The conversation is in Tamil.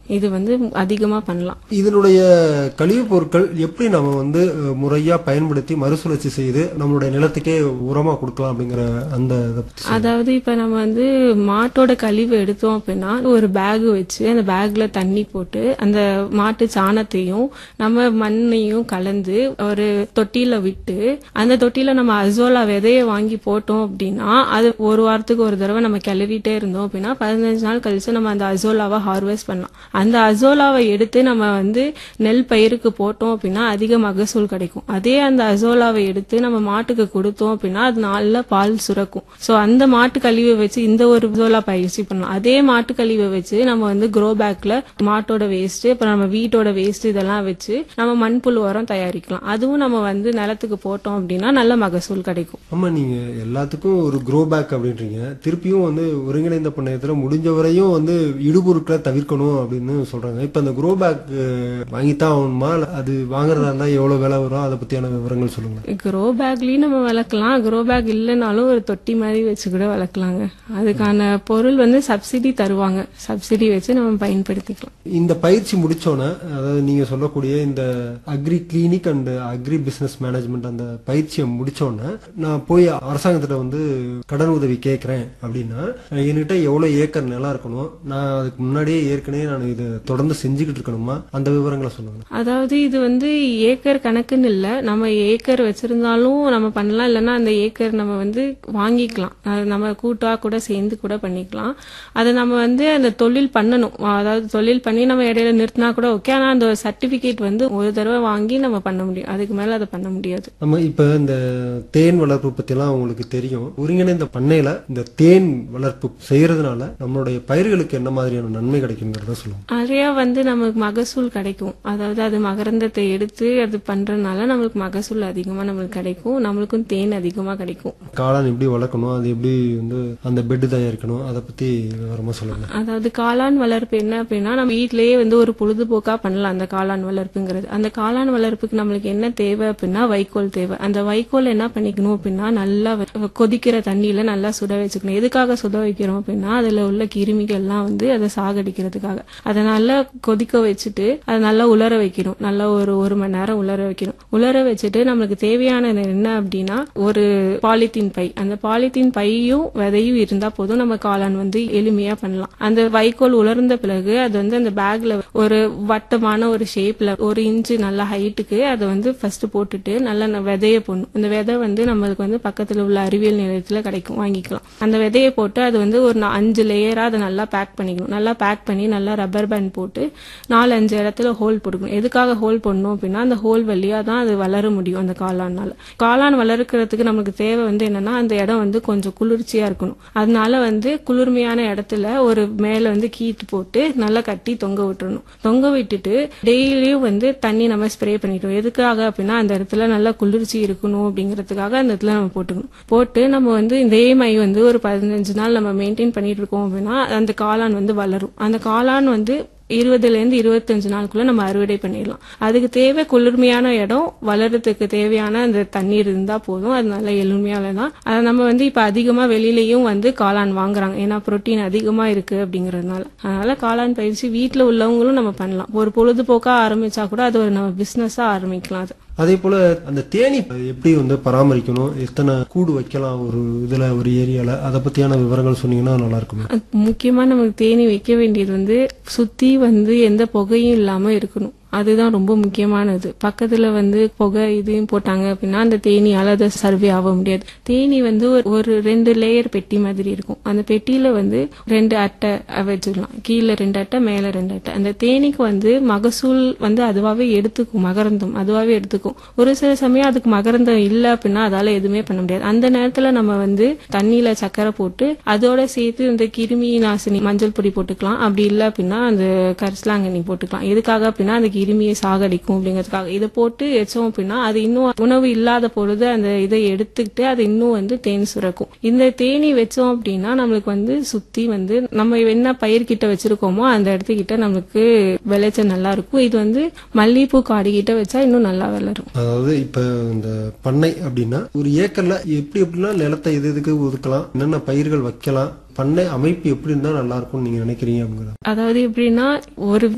இது வந்து அதிகமா பண்ணலாம் இதனுடைய கழிவுப் பொருட்கள் எப்படி நம்ம வந்து அஹ், முறையா பயன்படுத்தி மறுசுழற்சி செய்து நம்மளுடைய நிலத்துக்கே உரமா கொடுக்கலாம் அப்படிங்கிற அந்த இதை பத்தி சொல்லுங்க. அதாவது இப்ப நம்ம வந்து மாட்டோட கழிவு எடுத்தோம் அப்படின்னா ஒரு பேக் வச்சு அந்த பேக்ல தண்ணி போட்டு அந்த மாட்டு சாணத்தையும் நம்ம மண்ணையும் கலந்து ஒரு தொட்டியில விட்டு அந்த தொட்டியில நம்ம அசோலா விதைய வாங்கி போட்டோம் அப்படின்னா அது ஒரு வாரத்துக்கு ஒரு தடவை நம்ம கிளறிட்டே இருந்தோம் அப்படின்னா பதினஞ்சு நாள் கழிச்சு நம்ம அந்த அசோலாவை ஹார்வெஸ்ட் பண்ணலாம் அந்த அசோலாவை எடுத்து நம்ம வந்து நெல் பயிருக்கு போட்டோம் அப்படின்னா அதிக மகசூல் கிடைக்கும் அதே அந்த அசோலாவை எடுத்து நம்ம மாட்டுக்கு கொடுத்தோம் அப்படின்னா அது நல்ல பால் சுரக்கும் சோ அந்த மாட்டு கழிவை வச்சு இந்த ஒரு அசோலா பயிற்சி பண்ணலாம் அதே மாட்டு கழிவை வச்சு நம்ம வந்து க்ரோ பேக்ல மாட்டோட வேஸ்ட் அப்புறம் நம்ம வீட்டோட வேஸ்ட் இதெல்லாம் வச்சு நம்ம மண்புழு உரம் தயாரிக்கலாம் அதுவும் நம்ம வந்து நிலத்துக்கு போட்டோம் அப்படின்னா நல்ல மகசூல் கிடைக்கும் ஆமா நீங்க எல்லாத்துக்கும் ஒரு க்ரோ பேக் அப்படின்றீங்க திருப்பியும் வந்து ஒருங்கிணைந்த பண்ணையத்துல முடிஞ்ச வரையும் வந்து இடுபொருட்களை தவிர்க்கணும் அப்படின்னு சொல்றாங்க இப்ப அந்த க்ரோ பேக் வாங்கித்தான் ஆகணுமா இல்ல அது வாங்குறதா இருந்தா எவ்வளவு விலை வரும் அதை பத்தியான விவரங்கள் சொல்லுங்க க்ரோ பேக்லயும் நம்ம வளர்க்கலாம் க்ரோ பேக் இல்லைனாலும் ஒரு தொட்டி மாதிரி வச்சு கூட வளர்க்கலாங்க அதுக்கான பொருள் வந்து சப்சிடி தருவாங்க சப்சிடி வச்சு நம்ம பயன்படுத்திக்கலாம் இந்த பயிற்சி முடிச்சோன்னே அதாவது நீங்க சொல்லக்கூடிய இந்த agri clinic and agri business management அந்த பயிற்சியை முடிச்சோன்னே நான் போய் அரசாங்கத்திட்ட வந்து கடன் உதவி கேட்கறேன் அப்படின்னா என்கிட்ட எவ்வளவு ஏக்கர் நிலம் இருக்கணும் நான் அதுக்கு முன்னாடியே ஏற்கனவே நான் இதை தொடர்ந்து செஞ்சுக்கிட்டு இருக்கணுமா அந்த விவரங்களை சொல்லுங்க அதாவது இது வந்து ஏக்கர் கணக்குன்னு இல்ல நம்ம ஏக்கர் வச்சிருந்தாலும் நம்ம பண்ணலாம் இல்லைன்னா அந்த ஏக்கர் நம்ம வந்து வாங்கிக்கலாம் அது நம்ம கூட்டா கூட சேர்ந்து கூட பண்ணிக்கலாம் அதை நம்ம வந்து அந்த தொழில் பண்ணணும் அதாவது தொழில் பண்ணி நம்ம இடையில நிறுத்தினா கூட ஓகே ஆனா அந்த சர்டிபிகேட் வந்து ஒரு தடவை வாங்கி நம்ம பண்ண முடியும் அதுக்கு மேல அதை பண்ண முடியாது நம்ம இப்ப இந்த தேன் வளர்ப்பு பத்தி எல்லாம் உங்களுக்கு தெரியும் ஒருங்கிணைந்த பண்ணையில இந்த தேன் வளர்ப்பு செய்யறதுனால நம்மளுடைய பயிர்களுக்கு என்ன மாதிரியான நன்மை கிடைக்குங்கிறத சொல்லுங்க நிறைய வந்து நமக்கு மகசூல் கிடைக்கும் அதாவது அது மகரந்தத்தை எடுத்து அது பண்றதுனால நம்மளுக்கு மகசூல் அதிகமா நம்மளுக்கு கிடைக்கும் நம்மளுக்கும் தேன் அதிகமா கிடைக்கும் காளான் எப்படி வளர்க்கணும் அது எப்படி வந்து அந்த பெட் தயாரிக்கணும் அதை பத்தி விவரமா சொல்லுங்க அதாவது காளான் வளர்ப்பு என்ன அப்படின்னா நம்ம வீட்டிலேயே வந்து ஒரு பொழுதுபோக்கா பண்ணலாம் அந்த காளான் வளர்ப்புங்கிறது அந்த காளான் வளர்ப்புக்கு நம்மளுக்கு என்ன தேவை அப்படின்னா வைக்கோல் தேவை அந்த வைக்கோல் என்ன பண்ணிக்கணும் அப்படின்னா நல்லா வ- கொதிக்கிற தண்ணியில நல்லா சுட வச்சுக்கணும் எதுக்காக சுட வைக்கிறோம் அப்படின்னா அதுல உள்ள கிருமிகள்லாம் வந்து அதை சாகடிக்கிறதுக்காக அதை நல்லா கொதிக்க வச்சுட்டு அதை நல்லா உலர வைக்கணும் நல்லா ஒரு ஒரு மணி நேரம் உலர வைக்கணும் உலர வச்சுட்டு நம்மளுக்கு தேவையானது என்ன அப்படின்னா ஒரு பாலித்தீன் பை அந்த பாலித்தீன் பையும் விதையும் இருந்தா போதும் நம்ம காளான் வந்து எளிமையா பண்ணலாம் அந்த வைக்கோல் உலர்ந்த பிறகு அது வந்து அந்த பேக்ல ஒரு வட்டமான ஒரு ஷேப்ல ஒரு இன்ச்சு நல்ல ஹைட்டுக்கு அதை வந்து ஃபர்ஸ்ட் போட்டுட்டு நல்லா ந- விதைய போடணும் அந்த விதை வந்து நம்மளுக்கு வந்து பக்கத்துல உள்ள அறிவியல் நிலையத்துல கிடைக்கும் வாங்கிக்கலாம் அந்த விதைய போட்டு அது வந்து ஒரு நா- அஞ்சு லேயரா அதை நல்லா பேக் பண்ணிக்கணும் நல்லா பேக் பண்ணி நல்லா ரப்பர் பேண்ட் போட்டு நாலு அஞ்சு இடத்துல ஹோல் போட்டுக்கணும் எதுக்காக ஹோல் பண்ணணும் அப்படின்னா அந்த ஹோல் வழியா தான் அது வளர முடியும் அந்த காளானால காளான் வளர்க்கறதுக்கு நமக்கு தேவை வந்து என்னன்னா அந்த இடம் வந்து கொஞ்சம் குளிர்ச்சியா இருக்கணும் அதனால வந்து குளிர்மையான இடத்துல ஒரு மேல வந்து கீட்டு போட்டு நல்லா கட்டி தொங்க விட்டுறணும் தொங்க விட்டுட்டு டெய்லியும் வந்து தண்ணி நம்ம ஸ்ப்ரே பண்ணிட்டோம் எதுக்காக அப்படின்னா அந்த இடத்துல நல்லா குளிர்ச்சி இருக்கணும் அப்படிங்கிறதுக்காக அந்த இடத்துல நம்ம போட்டுக்கணும் போட்டு நம்ம வந்து இதே மை வந்து ஒரு பதினஞ்சு நாள் நம்ம மெயின்டைன் பண்ணிட்டு இருக்கோம் அப்படின்னா அந்த காளான் வந்து வளரும் அந்த காளான் வந்து இருபதுல இருந்து இருபத்தஞ்சு நாளுக்குள்ள நம்ம அறுவடை பண்ணிடலாம் அதுக்கு தேவை குளிர்மையான இடம் வளர்றதுக்கு தேவையான அந்த தண்ணீர் இருந்தா போதும் அது நல்ல எளிமையால தான் அதை நம்ம வந்து இப்ப அதிகமா வெளியிலயும் வந்து காளான் வாங்குறாங்க ஏன்னா புரோட்டீன் அதிகமா இருக்கு அப்படிங்கறதுனால அதனால காளான் பயிற்சி வீட்டுல உள்ளவங்களும் நம்ம பண்ணலாம் ஒரு பொழுதுபோக்கா ஆரம்பிச்சா கூட அது ஒரு நம்ம பிசினஸா ஆரம்பிக்கலாம் அது அதே போல அந்த தேனி எப்படி வந்து பராமரிக்கணும் எத்தனை கூடு வைக்கலாம் ஒரு இதுல ஒரு ஏரியால அதை பத்தியான விவரங்கள் சொன்னீங்கன்னா நல்லா இருக்குமே அது முக்கியமா நமக்கு தேனி வைக்க வேண்டியது வந்து சுத்தி வந்து எந்த புகையும் இல்லாம இருக்கணும் அதுதான் ரொம்ப முக்கியமானது பக்கத்துல வந்து புகை இதையும் போட்டாங்க அப்படின்னா அந்த தேனியால அதை சர்வே ஆக முடியாது தேனி வந்து ஒரு- ஒரு ரெண்டு லேயர் பெட்டி மாதிரி இருக்கும் அந்த பெட்டியில வந்து ரெண்டு அட்டை வச்சுக்கலாம் கீழே ரெண்டு அட்டை மேல ரெண்டு அட்டை அந்த தேனிக்கு வந்து மகசூல் வந்து அதுவாவே எடுத்துக்கும் மகரந்தம் அதுவாவே எடுத்துக்கும் ஒரு சில சமயம் அதுக்கு மகரந்தம் இல்ல அப்படின்னா அதால எதுவுமே பண்ண முடியாது அந்த நேரத்துல நம்ம வந்து தண்ணியில சக்கரை போட்டு அதோட சேர்த்து இந்த கிருமி நாசினி மஞ்சள் பொடி போட்டுக்கலாம் அப்படி இல்ல அப்படின்னா அந்த கரிசலாங்கண்ணி போட்டுக்கலாம் எதுக்காக அப்படின்னா அந்த கிருமியை சாகடிக்கும் அப்படிங்கிறதுக்காக இதை போட்டு வச்சோம் அப்படின்னா அது இன்னும் உணவு இல்லாத பொழுது அந்த இதை எடுத்துக்கிட்டு அது இன்னும் வந்து தேன் சுரக்கும் இந்த தேனி வச்சோம் அப்படின்னா நம்மளுக்கு வந்து சுத்தி வந்து நம்ம என்ன பயிர்கிட்ட வச்சிருக்கோமோ அந்த இடத்துக்கிட்ட நம்மளுக்கு விளைச்சல் நல்லா இருக்கும் இது வந்து மல்லிகைப்பூ காடு கிட்ட வச்சா இன்னும் நல்லா வளரும் அதாவது இப்ப இந்த பண்ணை அப்படின்னா ஒரு ஏக்கர்ல எப்படி எப்படிலாம் நிலத்தை எது எதுக்கு ஒதுக்கலாம் என்னென்ன பயிர்கள் வைக்கலாம் பண்ணை அமைப்பு எப்படி இருந்தா நல்லா இருக்கும்னு நீங்க நினைக்கிறீங்க அப்படிங்கிறத அதாவது எப்படின்னா ஒரு